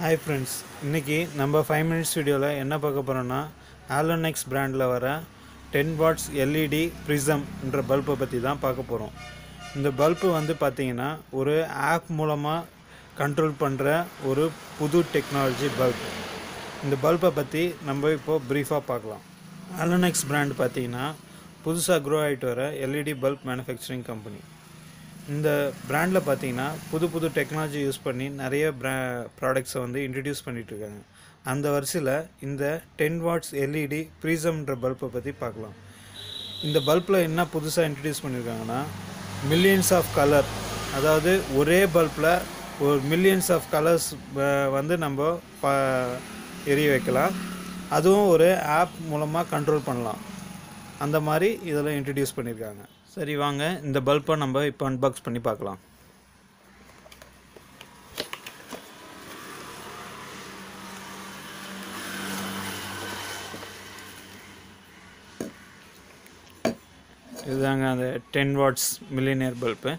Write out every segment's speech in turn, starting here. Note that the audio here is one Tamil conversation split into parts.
ஹாய் ஃப்ரெண்ட்ஸ் இன்றைக்கி நம்ம ஃபைவ் மினிட்ஸ் வீடியோவில் என்ன பார்க்க போகிறோன்னா ஆலோனெக்ஸ் பிராண்டில் வர டென் வாட்ஸ் எல்இடி ப்ரிசம்ன்ற பல்பை பற்றி தான் பார்க்க போகிறோம் இந்த பல்பு வந்து பார்த்திங்கன்னா ஒரு ஆப் மூலமாக கண்ட்ரோல் பண்ணுற ஒரு புது டெக்னாலஜி பல்ப் இந்த பல்பை பற்றி நம்ம இப்போது ப்ரீஃபாக பார்க்கலாம் ஆலோனெக்ஸ் பிராண்ட் பார்த்தீங்கன்னா புதுசாக க்ரோ ஆகிட்டு வர எல்இடி பல்ப் மேனுஃபேக்சரிங் கம்பெனி இந்த பிராண்டில் பார்த்தீங்கன்னா புது புது டெக்னாலஜி யூஸ் பண்ணி நிறைய ப்ரா ப்ராடக்ட்ஸை வந்து இன்ட்ரடியூஸ் பண்ணிகிட்ருக்காங்க அந்த வரிசையில் இந்த டென் வாட்ஸ் எல்இடி ப்ரீசம்ன்ற பல்பை பற்றி பார்க்கலாம் இந்த பல்பில் என்ன புதுசாக இன்ட்ரடியூஸ் பண்ணியிருக்காங்கன்னா மில்லியன்ஸ் ஆஃப் கலர் அதாவது ஒரே பல்பில் ஒரு மில்லியன்ஸ் ஆஃப் கலர்ஸ் வந்து நம்ம ப எரிய வைக்கலாம் அதுவும் ஒரு ஆப் மூலமாக கண்ட்ரோல் பண்ணலாம் அந்த மாதிரி இதில் இன்ட்ரடியூஸ் பண்ணியிருக்காங்க சரி வாங்க இந்த பல்பை நம்ம இப்போ அன்பாக்ஸ் பண்ணி பார்க்கலாம் இதுதாங்க அந்த டென் வாட்ஸ் மில்லினியர் பல்பு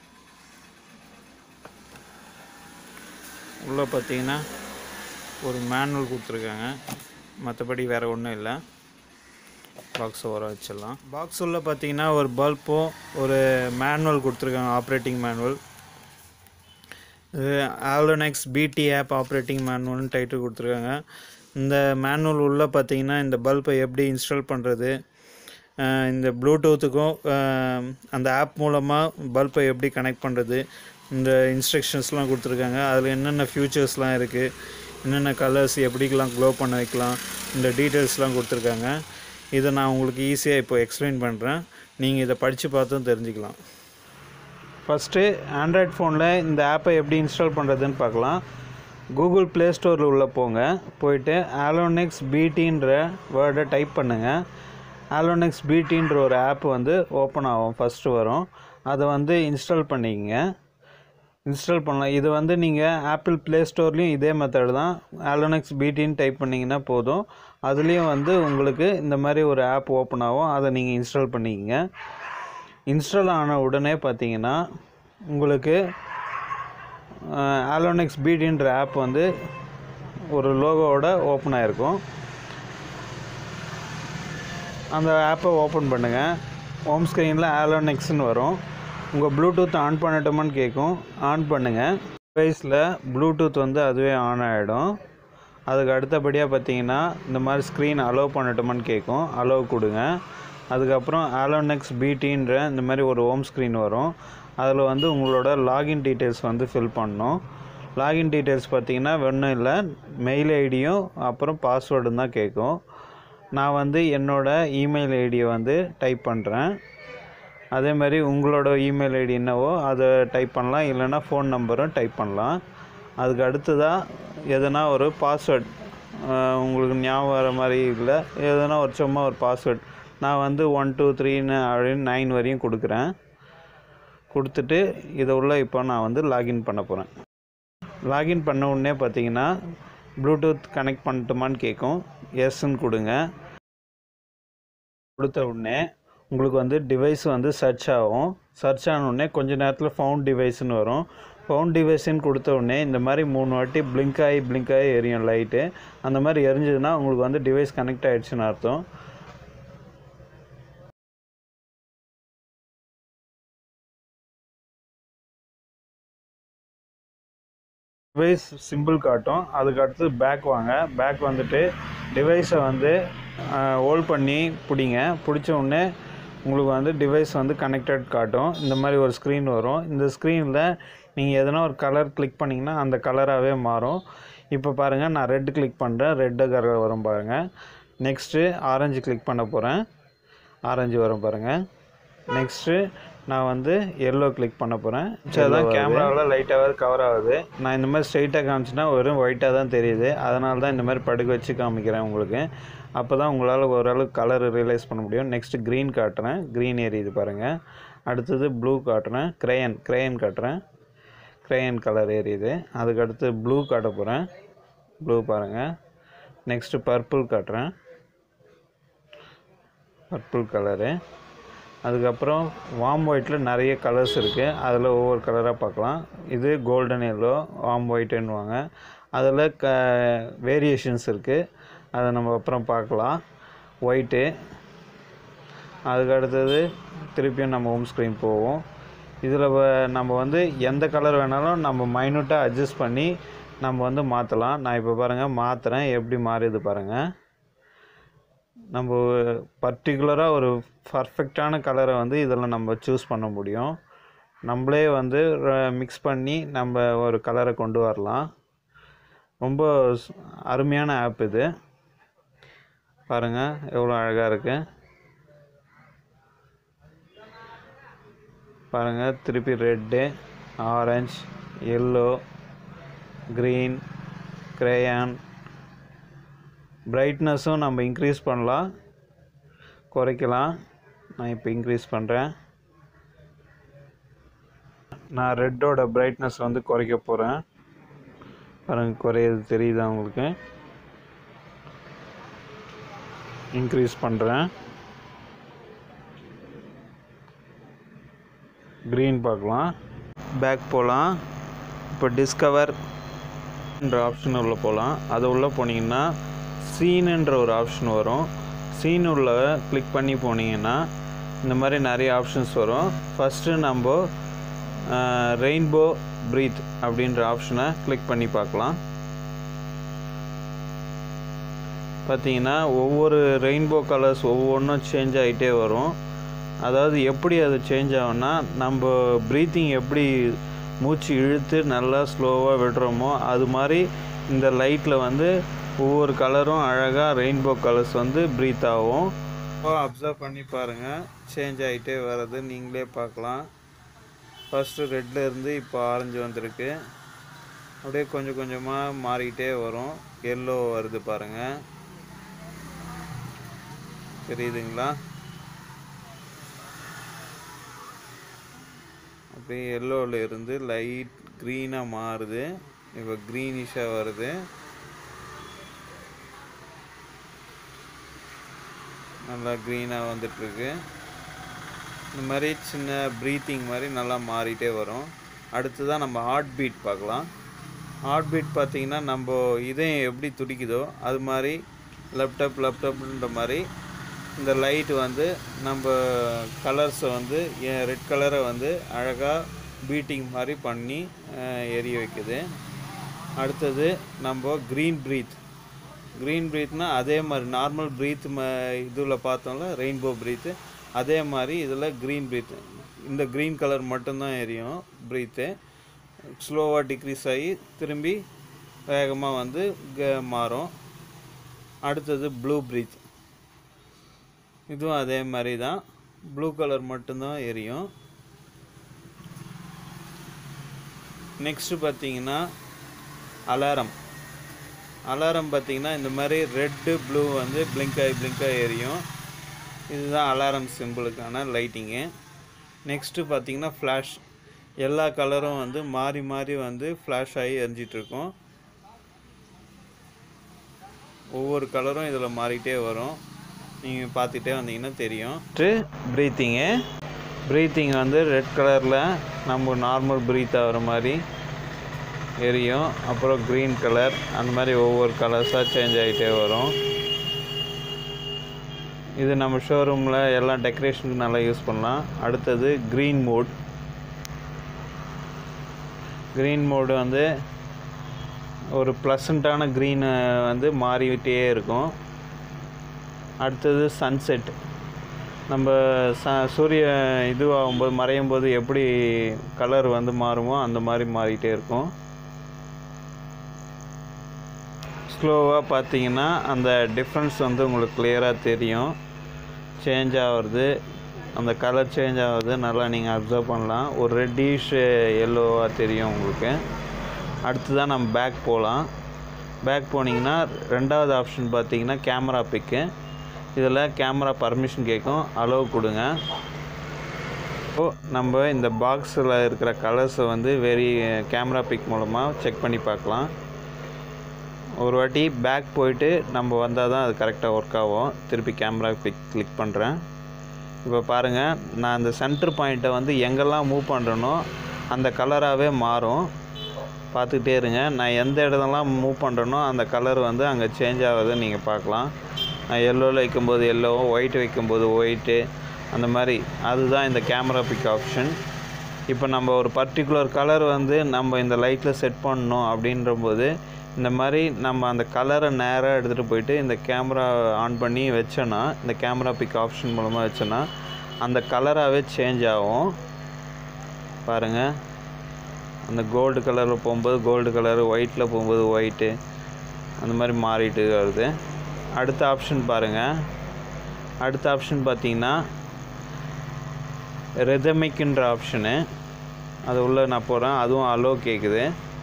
உள்ளே பார்த்தீங்கன்னா ஒரு மேனுவல் கொடுத்துருக்காங்க மற்றபடி வேறு ஒன்றும் இல்லை பாக்ஸ் ஓர வச்சிடலாம் பாக்ஸ் உள்ள பார்த்தீங்கன்னா ஒரு பல்பும் ஒரு மேனுவல் கொடுத்துருக்காங்க ஆப்ரேட்டிங் மேனுவல் இது ஆலோனெக்ஸ் பிடி ஆப் ஆப்ரேட்டிங் மேனுவல்னு டைட்டில் கொடுத்துருக்காங்க இந்த மேனுவல் உள்ளே பார்த்தீங்கன்னா இந்த பல்பை எப்படி இன்ஸ்டால் பண்ணுறது இந்த ப்ளூடூத்துக்கும் அந்த ஆப் மூலமாக பல்பை எப்படி கனெக்ட் பண்ணுறது இந்த இன்ஸ்ட்ரக்ஷன்ஸ்லாம் கொடுத்துருக்காங்க அதில் என்னென்ன ஃபியூச்சர்ஸ்லாம் இருக்குது என்னென்ன கலர்ஸ் எப்படிக்கெலாம் க்ளோ பண்ண வைக்கலாம் இந்த டீட்டெயில்ஸ்லாம் கொடுத்துருக்காங்க இதை நான் உங்களுக்கு ஈஸியாக இப்போ எக்ஸ்பிளைன் பண்ணுறேன் நீங்கள் இதை படித்து பார்த்தும் தெரிஞ்சுக்கலாம் ஃபஸ்ட்டு ஆண்ட்ராய்ட் ஃபோனில் இந்த ஆப்பை எப்படி இன்ஸ்டால் பண்ணுறதுன்னு பார்க்கலாம் கூகுள் ப்ளே ஸ்டோரில் உள்ளே போங்க போயிட்டு ஆலோனெக்ஸ் பிடின்ற வேர்டை டைப் பண்ணுங்கள் ஆலோனெக்ஸ் பிடின்ற ஒரு ஆப் வந்து ஓப்பன் ஆகும் ஃபஸ்ட்டு வரும் அதை வந்து இன்ஸ்டால் பண்ணிக்கங்க இன்ஸ்டால் பண்ணலாம் இது வந்து நீங்கள் ஆப்பிள் ப்ளே ஸ்டோர்லேயும் இதே மெத்தட் தான் ஆலோனெக்ஸ் பிடின்னு டைப் பண்ணிங்கன்னா போதும் அதுலேயும் வந்து உங்களுக்கு இந்த மாதிரி ஒரு ஆப் ஓப்பன் ஆகும் அதை நீங்கள் இன்ஸ்டால் பண்ணிக்கங்க இன்ஸ்டால் ஆன உடனே பார்த்தீங்கன்னா உங்களுக்கு ஆலோனெக்ஸ் பிடின்ற ஆப் வந்து ஒரு லோகோவோட ஓப்பன் ஆகிருக்கும் அந்த ஆப்பை ஓப்பன் பண்ணுங்கள் ஹோம் ஸ்க்ரீனில் ஆலோனெக்ஸ்னு வரும் உங்கள் ப்ளூடூத் ஆன் பண்ணட்டுமான்னு கேட்கும் ஆன் பண்ணுங்கள் டிவைஸில் ப்ளூடூத் வந்து அதுவே ஆன் ஆகிடும் அதுக்கு அடுத்தபடியாக பார்த்தீங்கன்னா இந்த மாதிரி ஸ்க்ரீன் அலோவ் பண்ணட்டுமான்னு கேட்கும் அலோவ் கொடுங்க அதுக்கப்புறம் ஆலோனெக்ஸ் பிடின்ற இந்த மாதிரி ஒரு ஹோம் ஸ்க்ரீன் வரும் அதில் வந்து உங்களோட லாகின் டீட்டெயில்ஸ் வந்து ஃபில் பண்ணணும் லாகின் டீட்டெயில்ஸ் பார்த்தீங்கன்னா ஒன்றும் இல்லை மெயில் ஐடியும் அப்புறம் பாஸ்வேர்டும் தான் கேட்கும் நான் வந்து என்னோடய இமெயில் ஐடியை வந்து டைப் பண்ணுறேன் அதே மாதிரி உங்களோட இமெயில் ஐடி என்னவோ அதை டைப் பண்ணலாம் இல்லைன்னா ஃபோன் நம்பரும் டைப் பண்ணலாம் அதுக்கு அடுத்ததாக எதனா ஒரு பாஸ்வேர்ட் உங்களுக்கு ஞாபகம் வர மாதிரி இல்லை எதனா ஒரு சும்மா ஒரு பாஸ்வேர்ட் நான் வந்து ஒன் டூ த்ரீன்னு அப்படின்னு நைன் வரையும் கொடுக்குறேன் கொடுத்துட்டு இதை உள்ள இப்போ நான் வந்து லாகின் பண்ண போகிறேன் லாகின் பண்ண உடனே பார்த்தீங்கன்னா ப்ளூடூத் கனெக்ட் பண்ணட்டுமான்னு கேட்கும் எஸ்ன்னு கொடுங்க கொடுத்த உடனே உங்களுக்கு வந்து டிவைஸ் வந்து சர்ச் ஆகும் சர்ச் ஆன உடனே கொஞ்ச நேரத்தில் ஃபவுண்ட் டிவைஸ்னு வரும் ஃபவுண்ட் டிவைஸ்ன்னு கொடுத்த உடனே இந்த மாதிரி மூணு வாட்டி பிளிங்க் ஆகி பிளிங்க் ஆகி எரியும் லைட்டு அந்த மாதிரி எரிஞ்சதுன்னா உங்களுக்கு வந்து டிவைஸ் கனெக்ட் ஆகிடுச்சுன்னு அர்த்தம் டிவைஸ் சிம்பிள் காட்டும் அதுக்கு அடுத்து பேக் வாங்க பேக் வந்துட்டு டிவைஸை வந்து ஹோல்ட் பண்ணி பிடிங்க பிடிச்ச உடனே உங்களுக்கு வந்து டிவைஸ் வந்து கனெக்டட் காட்டும் இந்த மாதிரி ஒரு ஸ்க்ரீன் வரும் இந்த ஸ்க்ரீனில் நீங்கள் எதனா ஒரு கலர் கிளிக் பண்ணிங்கன்னா அந்த கலராகவே மாறும் இப்போ பாருங்கள் நான் ரெட் கிளிக் பண்ணுறேன் ரெட்டு கலர் வரும் பாருங்கள் நெக்ஸ்ட்டு ஆரஞ்சு கிளிக் பண்ண போகிறேன் ஆரஞ்சு வரும் பாருங்கள் நெக்ஸ்ட்டு நான் வந்து எல்லோ கிளிக் பண்ண போகிறேன் சரி தான் கேமராவில் லைட்டாக கவர் ஆகுது நான் இந்த மாதிரி ஸ்ட்ரைட்டாக காமிச்சினா வெறும் ஒயிட்டாக தான் தெரியுது அதனால தான் இந்த மாதிரி படுக்க வச்சு காமிக்கிறேன் உங்களுக்கு அப்போ தான் உங்களால் ஓரளவுக்கு கலர் ரியலைஸ் பண்ண முடியும் நெக்ஸ்ட்டு க்ரீன் காட்டுறேன் க்ரீன் எரியுது பாருங்கள் அடுத்தது ப்ளூ காட்டுறேன் க்ரேயன் க்ரேயன் காட்டுறேன் க்ரேயன் கலர் எரியுது அதுக்கடுத்து ப்ளூ காட்ட போகிறேன் ப்ளூ பாருங்கள் நெக்ஸ்ட்டு பர்பிள் காட்டுறேன் பர்பிள் கலரு அதுக்கப்புறம் வார்ம் ஒயிட்டில் நிறைய கலர்ஸ் இருக்குது அதில் ஒவ்வொரு கலராக பார்க்கலாம் இது கோல்டன் எல்லோ வார்ம் ஒயிட்டுன்னுவாங்க அதில் க வேரியேஷன்ஸ் இருக்குது அதை நம்ம அப்புறம் பார்க்கலாம் ஒயிட்டு அதுக்கு அடுத்தது திருப்பியும் நம்ம ஹோம் ஸ்க்ரீன் போவோம் இதில் நம்ம வந்து எந்த கலர் வேணாலும் நம்ம மைனூட்டாக அட்ஜஸ்ட் பண்ணி நம்ம வந்து மாற்றலாம் நான் இப்போ பாருங்கள் மாற்றுறேன் எப்படி மாறுது பாருங்கள் நம்ம பர்டிகுலராக ஒரு பர்ஃபெக்டான கலரை வந்து இதில் நம்ம சூஸ் பண்ண முடியும் நம்மளே வந்து மிக்ஸ் பண்ணி நம்ம ஒரு கலரை கொண்டு வரலாம் ரொம்ப ஸ்- அருமையான ஆப் இது பாருங்கள் எவ்வளோ அழகாக இருக்குது பாருங்கள் திருப்பி red orange yellow green crayon பிரைட்னஸும் நம்ம இன்க்ரீஸ் பண்ணலாம் குறைக்கலாம் நான் இப்போ இன்க்ரீஸ் பண்ணுறேன் நான் ரெட்டோட பிரைட்னஸ் வந்து குறைக்க போகிறேன் பாருங்க குறையிறது தெரியுதா உங்களுக்கு இன்க்ரீஸ் பண்ணுறேன் க்ரீன் பார்க்கலாம் பேக் போகலாம் இப்போ டிஸ்கவர் என்ற ஆப்ஷன் உள்ளே போகலாம் அது உள்ளே போனீங்கன்னா சீனுன்ற ஒரு ஆப்ஷன் வரும் சீன் உள்ள கிளிக் பண்ணி போனீங்கன்னா இந்த மாதிரி நிறைய ஆப்ஷன்ஸ் வரும் ஃபஸ்ட்டு நம்ம ரெயின்போ ப்ரீத் அப்படின்ற ஆப்ஷனை கிளிக் பண்ணி பார்க்கலாம் பார்த்தீங்கன்னா ஒவ்வொரு ரெயின்போ கலர்ஸ் ஒவ்வொன்றும் சேஞ்ச் ஆகிட்டே வரும் அதாவது எப்படி அது சேஞ்ச் ஆகும்னா நம்ம ப்ரீத்திங் எப்படி மூச்சு இழுத்து நல்லா ஸ்லோவாக விடுறோமோ அது மாதிரி இந்த லைட்டில் வந்து ஒவ்வொரு கலரும் அழகாக ரெயின்போ கலர்ஸ் வந்து ப்ரீத் ஆகும் அப்சர்வ் பண்ணி பாருங்கள் சேஞ்ச் ஆகிட்டே வர்றது நீங்களே பார்க்கலாம் ஃபஸ்ட்டு ரெட்டில் இருந்து இப்போ ஆரஞ்சு வந்திருக்கு அப்படியே கொஞ்சம் கொஞ்சமாக மாறிக்கிட்டே வரும் எல்லோ வருது பாருங்கள் தெரியுதுங்களா அப்படியே எல்லோவில் இருந்து லைட் க்ரீனாக மாறுது இப்போ க்ரீனிஷாக வருது நல்லா க்ரீனாக வந்துட்டுருக்கு இந்த மாதிரி சின்ன ப்ரீத்திங் மாதிரி நல்லா மாறிட்டே வரும் அடுத்ததான் நம்ம ஹார்ட் பீட் பார்க்கலாம் ஹார்ட் பீட் பார்த்தீங்கன்னா நம்ம இதயம் எப்படி துடிக்குதோ அது மாதிரி லேப்டாப் லேப்டாப்ன்ற மாதிரி இந்த லைட் வந்து நம்ம கலர்ஸை வந்து ரெட் கலரை வந்து அழகாக பீட்டிங் மாதிரி பண்ணி அஹ், எரிய வைக்குது அடுத்தது நம்ம க்ரீன் ப்ரீத் க்ரீன் ப்ரீத்னா அதே மாதிரி நார்மல் ப்ரீத் ம இதில் பார்த்தோம்ல ரெயின்போ ப்ரீத்து அதே மாதிரி இதில் க்ரீன் ப்ரீத் இந்த க்ரீன் கலர் மட்டும்தான் எரியும் ப்ரீத்து ஸ்லோவாக டிக்ரீஸ் ஆகி திரும்பி வேகமாக வந்து க- மாறும் அடுத்தது ப்ளூ ப்ரீத் இதுவும் அதே மாதிரி தான் ப்ளூ கலர் மட்டும்தான் எரியும் நெக்ஸ்ட்டு பார்த்தீங்கன்னா அலாரம் அலாரம் பார்த்தீங்கன்னா இந்த மாதிரி ரெட்டு ப்ளூ வந்து blink ஆகி blink ஆகி எரியும் இதுதான் அலாரம் சிம்பிளுக்கான லைட்டிங்கு நெக்ஸ்ட்டு பார்த்தீங்கன்னா ஃப்ளாஷ் எல்லா கலரும் வந்து மாறி மாறி வந்து ஃப்ளாஷ் ஆகி எரிஞ்சிட்ருக்கும் ஒவ்வொரு கலரும் இதில் மாறிட்டே வரும் நீங்கள் பார்த்துட்டே வந்தீங்கன்னா தெரியும் ப்ரீத்திங்கு ப்ரீத்திங் வந்து ரெட் கலரில் நம்ம நார்மல் ப்ரீத் ஆகிற மாதிரி எரியும் அப்புறம் க்ரீன் கலர் அந்த மாதிரி ஒவ்வொரு கலர்ஸாக சேஞ்ச் ஆகிட்டே வரும் இது நம்ம ஷோரூமில் எல்லாம் டெக்கரேஷனுக்கு நல்லா யூஸ் பண்ணலாம் அடுத்தது க்ரீன் மோட் க்ரீன் மோடு வந்து ஒரு ப்ளசண்ட்டான க்ரீனை வந்து மாறிக்கிட்டே இருக்கும் அடுத்தது சன்செட் நம்ம ச சூரிய இதுவாகும்போது மறையும் போது எப்படி கலர் வந்து மாறுமோ அந்த மாதிரி மாறிட்டே இருக்கும் ஸ்லோவாக பார்த்தீங்கன்னா அந்த டிஃப்ரென்ஸ் வந்து உங்களுக்கு கிளியராக தெரியும் சேஞ்ச் ஆகிறது அந்த கலர் சேஞ்ச் ஆகுது நல்லா நீங்கள் அப்சர்வ் பண்ணலாம் ஒரு ரெட்டிஷ் எல்லோவாக தெரியும் உங்களுக்கு அடுத்ததான் நம்ம பேக் போகலாம் பேக் போனீங்கன்னா ரெண்டாவது ஆப்ஷன் பார்த்தீங்கன்னா கேமரா பிக்கு இதில் கேமரா பர்மிஷன் கேட்கும் அலோவ் கொடுங்க இப்போ நம்ம இந்த பாக்ஸில் இருக்கிற கலர்ஸை வந்து வெரி கேமரா பிக் மூலமாக செக் பண்ணி பார்க்கலாம் ஒரு வாட்டி பேக் போயிட்டு நம்ம வந்தால் தான் அது கரெக்டாக ஒர்க் ஆகும் திருப்பி கேமரா பிக் கிளிக் பண்ணுறேன் இப்போ பாருங்கள் நான் அந்த சென்டர் பாயிண்ட்டை வந்து எங்கெல்லாம் மூவ் பண்ணுறேனோ அந்த கலராகவே மாறும் பார்த்துக்கிட்டே இருங்க நான் எந்த இடத்துலலாம் மூவ் பண்ணுறேனோ அந்த கலர் வந்து அங்கே சேஞ்ச் ஆகுதுன்னு நீங்கள் பார்க்கலாம் நான் எல்லோவில் வைக்கும்போது எல்லோவும் ஒயிட் வைக்கும்போது ஒயிட்டு அந்த மாதிரி அதுதான் இந்த கேமரா பிக் ஆப்ஷன் இப்போ நம்ம ஒரு பர்டிகுலர் கலர் வந்து நம்ம இந்த லைட்டில் செட் பண்ணணும் அப்படின்றபோது இந்த மாதிரி நம்ம அந்த கலரை நேராக எடுத்துகிட்டு போயிட்டு இந்த கேமரா ஆன் பண்ணி வச்சோன்னா இந்த கேமரா பிக் ஆப்ஷன் மூலமாக வச்சோன்னா அந்த கலராகவே சேஞ்ச் ஆகும் பாருங்கள் அந்த கோல்டு கலரில் போகும்போது கோல்டு கலரு ஒயிட்டில் போகும்போது ஒயிட்டு அந்த மாதிரி மாறிட்டு வருது அடுத்த ஆப்ஷன் பாருங்கள் அடுத்த ஆப்ஷன் பார்த்தீங்கன்னா ரெதமிக்ன்ற ஆப்ஷனு அது உள்ளே நான் போகிறேன் அதுவும் அலோ கேட்குது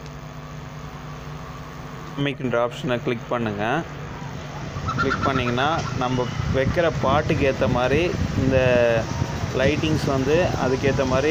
ரெதமிக்ன்ற ஆப்ஷனை கிளிக் பண்ணுங்கள் கிளிக் பண்ணிங்கன்னா நம்ம வைக்கிற பாட்டுக்கு ஏற்ற மாதிரி இந்த லைட்டிங்ஸ் வந்து அதுக்கேற்ற மாதிரி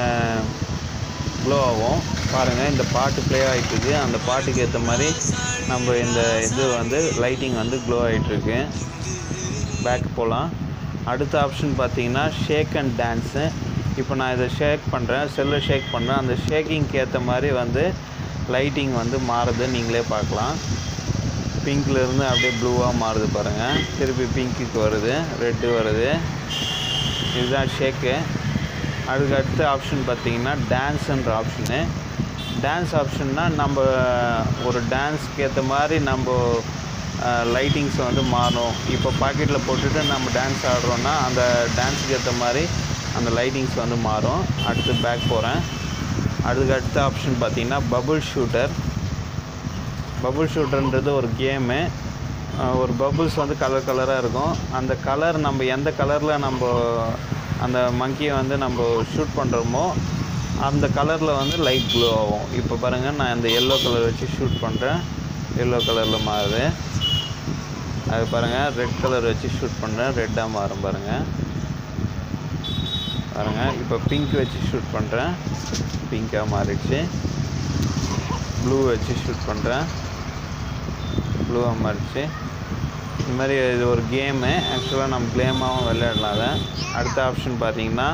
க்ளோ ஆகும் பாருங்கள் இந்த பாட்டு ப்ளே ஆகிட்டுருக்கு அந்த பாட்டுக்கு ஏற்ற மாதிரி நம்ம இந்த இது வந்து லைட்டிங் வந்து க்ளோ ஆகிட்டுருக்கு பேக் போகலாம் அடுத்த ஆப்ஷன் பார்த்தீங்கன்னா ஷேக் அண்ட் டான்ஸு இப்போ நான் இதை ஷேக் பண்ணுறேன் செல்லை ஷேக் பண்ணுறேன் அந்த ஷேக்கிங்க்கு ஏற்ற மாதிரி வந்து லைட்டிங் வந்து மாறுது நீங்களே பார்க்கலாம் பிங்க்லேருந்து அப்படியே ப்ளூவாக மாறுது பாருங்கள் திருப்பி பிங்க்குக்கு வருது ரெட்டு வருது இதுதான் ஷேக்கு அதுக்கு அடுத்த ஆப்ஷன் பார்த்தீங்கன்னா டான்ஸுன்ற ஆப்ஷனு டான்ஸ் ஆப்ஷன்னா நம்ம ஒரு டான்ஸ்க்கு ஏற்ற மாதிரி நம்ம லைட்டிங்ஸ் வந்து மாறும் இப்போ பாக்கெட்டில் போட்டுட்டு நம்ம டான்ஸ் ஆடுறோன்னா அந்த டான்ஸுக்கு ஏற்ற மாதிரி அந்த லைட்டிங்ஸ் வந்து மாறும் அடுத்து பேக் போகிறேன் அதுக்கு அடுத்த ஆப்ஷன் பார்த்தீங்கன்னா பபுள் ஷூட்டர் பபுள் ஷூட்டர்ன்றது ஒரு கேமு ஒரு பபுள்ஸ் வந்து கலர் கலராக இருக்கும் அந்த கலர் நம்ம எந்த கலரில் நம்ம அந்த மங்கியை வந்து நம்ம ஷூட் பண்ணுறோமோ அந்த கலரில் வந்து லைட் க்ளோ ஆகும் இப்போ பாருங்கள் நான் இந்த எல்லோ கலர் வச்சு ஷூட் பண்ணுறேன் எல்லோ கலரில் மாறுது அது பாருங்கள் ரெட் கலர் வச்சு ஷூட் பண்ணுறேன் ரெட்டாக மாறும் பாருங்கள் பாருங்கள் இப்போ பிங்க் வச்சு ஷூட் பண்ணுறேன் பிங்காக மாறிடுச்சு ப்ளூ வச்சு ஷூட் பண்ணுறேன் ப்ளூவாக மாறிடுச்சு இந்த மாதிரி இது ஒரு கேமு ஆக்சுவலாக நம்ம கேமாகவும் விளையாடலாம் அதை அடுத்த ஆப்ஷன் பார்த்தீங்கன்னா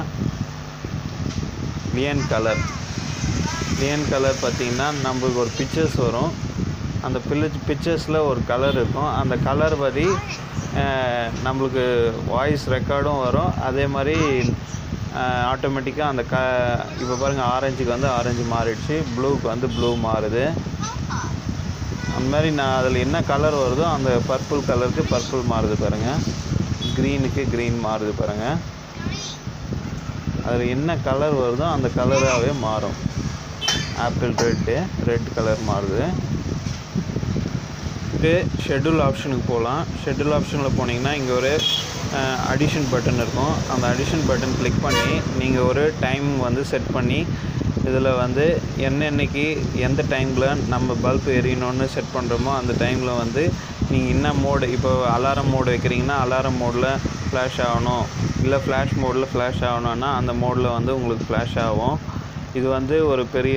லியன் கலர் லியன் கலர் பார்த்தீங்கன்னா நம்மளுக்கு ஒரு பிக்சர்ஸ் வரும் அந்த பில்லு பிக்சர்ஸில் ஒரு கலர் இருக்கும் அந்த கலர் படி நம்மளுக்கு வாய்ஸ் ரெக்கார்டும் வரும் அதே மாதிரி ஆட்டோமேட்டிக்காக அந்த க இப்போ பாருங்கள் ஆரஞ்சுக்கு வந்து ஆரஞ்சு மாறிடுச்சு ப்ளூக்கு வந்து ப்ளூ மாறுது அந்த மாதிரி நான் அதில் என்ன கலர் வருதோ அந்த பர்பிள் கலருக்கு பர்பிள் மாறுது பாருங்கள் க்ரீனுக்கு க்ரீன் மாறுது பாருங்கள் அதில் என்ன கலர் வருதோ அந்த கலராகவே மாறும் ஆப்பிள் ரெட்டு ரெட் கலர் மாறுது இது ஷெட்யூல் ஆப்ஷனுக்கு போகலாம் ஷெட்யூல் ஆப்ஷனில் போனீங்கன்னா இங்கே ஒரு அடிஷன் பட்டன் இருக்கும் அந்த அடிஷன் பட்டன் கிளிக் பண்ணி நீங்கள் ஒரு டைம் வந்து செட் பண்ணி இதில் வந்து என்னென்னைக்கு எந்த டைமில் நம்ம பல்ப் எரியணும்னு செட் பண்ணுறோமோ அந்த டைமில் வந்து நீங்கள் என்ன மோடு இப்போ அலாரம் மோடு வைக்கிறீங்கன்னா அலாரம் மோடில் ஃப்ளாஷ் ஆகணும் இல்லை ஃப்ளாஷ் மோடில் ஃப்ளாஷ் ஆகணும்னா அந்த மோடில் வந்து உங்களுக்கு ஃப்ளாஷ் ஆகும் இது வந்து ஒரு பெரிய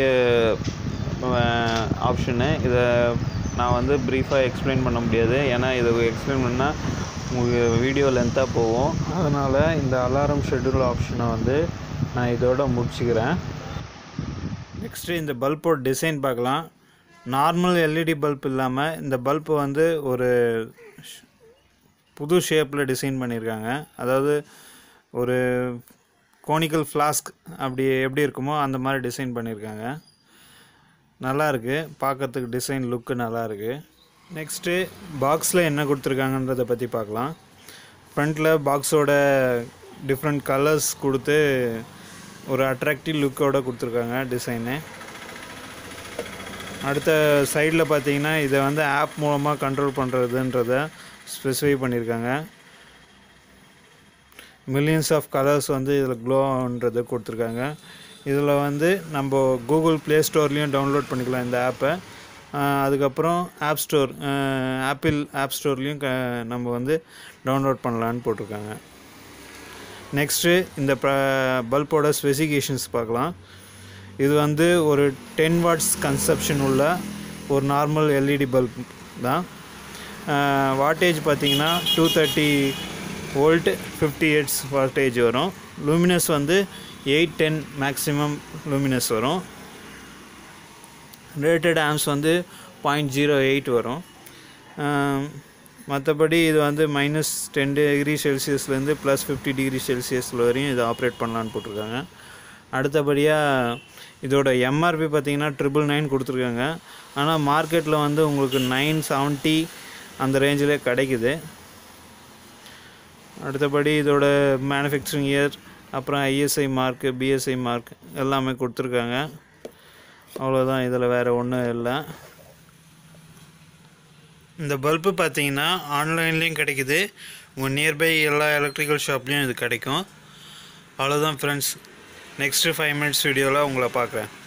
ஆப்ஷனு இதை நான் வந்து ப்ரீஃபாக எக்ஸ்பிளைன் பண்ண முடியாது ஏன்னா இதை எக்ஸ்பிளைன் பண்ணால் உங்களுக்கு வீடியோ லென்த்தாக போகும் அதனால் இந்த அலாரம் ஷெட்யூல் ஆப்ஷனை வந்து நான் இதோட முடிச்சுக்கிறேன் நெக்ஸ்ட்டு இந்த பல்போட டிசைன் பார்க்கலாம் நார்மல் எல்இடி பல்ப் இல்லாமல் இந்த பல்பு வந்து ஒரு ஷ்- புது ஷேப்பில் டிசைன் பண்ணியிருக்காங்க அதாவது ஒரு கோனிக்கல் ஃப்ளாஸ்க் அப்படி எப்படி இருக்குமோ அந்த மாதிரி டிசைன் பண்ணியிருக்காங்க நல்லா இருக்கு பார்க்கறதுக்கு டிசைன் லுக்கு நல்லா இருக்கு நெக்ஸ்ட்டு பாக்ஸில் என்ன கொடுத்துருக்காங்கன்றதை பற்றி பார்க்கலாம் ஃப்ரண்ட்டில் பாக்ஸோட டிஃப்ரெண்ட் கலர்ஸ் கொடுத்து ஒரு அட்ராக்டிவ் லுக்கோட கொடுத்துருக்காங்க டிசைனு அடுத்த சைடில் பார்த்தீங்கன்னா இதை வந்து ஆப் மூலமாக கண்ட்ரோல் பண்ணுறதுன்றத ஸ்பெசிஃபை பண்ணியிருக்காங்க மில்லியன்ஸ் ஆஃப் கலர்ஸ் வந்து இதில் க்ளோன்றதை கொடுத்துருக்காங்க இதில் வந்து நம்ம கூகுள் ப்ளே ஸ்டோர்லேயும் டவுன்லோட் பண்ணிக்கலாம் இந்த ஆப்பை அதுக்கப்புறம் ஆப் ஸ்டோர் ஆப்பிள் ஆப் ஸ்டோர்லேயும் க நம்ம வந்து டவுன்லோட் பண்ணலான்னு போட்டிருக்காங்க நெக்ஸ்ட்டு இந்த ப பல்போட ஸ்பெசிஃபிகேஷன்ஸ் பார்க்கலாம் இது வந்து ஒரு டென் வாட்ஸ் கன்சப்ஷன் உள்ள ஒரு நார்மல் எல்இடி பல்ப் தான் வாட்டேஜ் பார்த்தீங்கன்னா two thirty volt fifty eights wattage வரும் லூமினஸ் வந்து எயிட் டென் மேக்ஸிமம் லூமினஸ் வரும் ரேட்டட் ஆம்ஸ் வந்து பாயிண்ட் ஜீரோ எயிட் வரும் மற்றபடி இது வந்து மைனஸ் டென் டிகிரி செல்சியஸ்லேருந்து ப்ளஸ் ஃபிஃப்டி டிகிரி செல்சியஸில் வரையும் இது ஆப்ரேட் பண்ணலான்னு போட்டிருக்காங்க அடுத்தபடியாக இதோட எம்ஆர்பி பார்த்தீங்கன்னா ட்ரிபிள் நைன் கொடுத்துருக்காங்க ஆனால் மார்க்கெட்டில் வந்து உங்களுக்கு நைன் செவன்ட்டி அந்த ரேஞ்சிலே கிடைக்குது அடுத்தபடி இதோட மேனுஃபேக்சரிங் இயர் அப்புறம் ஐஎஸ்ஐ மார்க்கு பிஎஸ்ஐ மார்க் எல்லாமே கொடுத்துருக்காங்க அவ்வளோதான் இதில் வேறு ஒன்றும் இல்லை இந்த பல்பு பார்த்தீங்கன்னா ஆன்லைன்லேயும் கிடைக்குது உங்கள் நியர்பை எல்லா எலக்ட்ரிக்கல் ஷாப்லேயும் இது கிடைக்கும் அவ்வளோதான் ஃப்ரெண்ட்ஸ் நெக்ஸ்ட்டு ஃபைவ் மினிட்ஸ் வீடியோவில் உங்களை பார்க்குறேன்